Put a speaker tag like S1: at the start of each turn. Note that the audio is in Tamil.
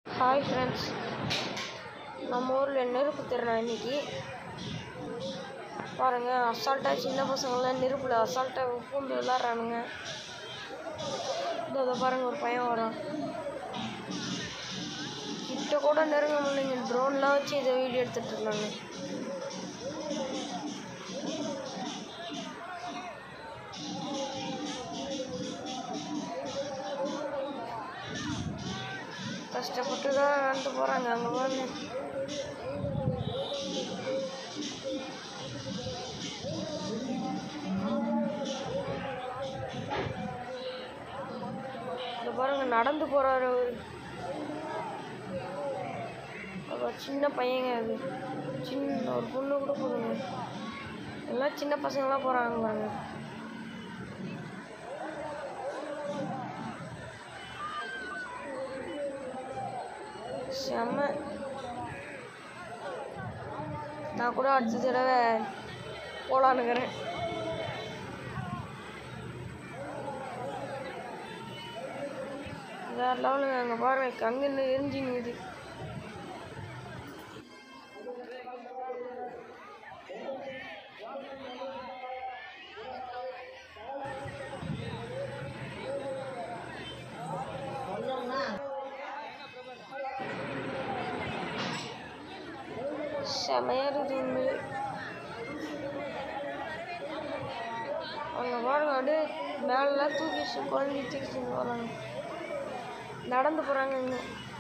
S1: ஹாய் ஃப்ரெண்ட்ஸ் நம்ம ஊரில் நெருப்பு திருநாள் இன்னைக்கு பாருங்கள் அசால்ட்டாக சின்ன பசங்களாம் நெருப்பில் அசால்ட்டாக பூந்து விளாட்றானுங்க இதோ இதை பாருங்கள் ஒரு பையன் வரான் கிட்ட கூட நெருங்க முடியலைங்க ட்ரோன்லாம் வச்சு இதை வீடியோ எடுத்துகிட்டு இருந்தாங்க கஷ்டப்பட்டு தான் நடந்து போகிறாங்க அங்கே பாருங்க இங்க பாருங்க நடந்து போறாரு அவரு அவர் சின்ன பையங்க அது சின்ன ஒரு பொண்ணு கூட போதுங்க எல்லாம் சின்ன பசங்களாம் போறாங்க பாருங்க செம்ம நான் கூட அடுத்த தடவை போலான்னுக்கிறேன் வேற லெவலுங்க அங்கே பாருங்க கங்கு இன்னும் எரிஞ்சுங்குது செமையா இருக்குது உண்மையிலே அங்கே பாருங்க அப்படியே மேலெலாம் தூக்கி குழந்தை தூக்கி வராங்க நடந்து போகிறாங்க இன்னும்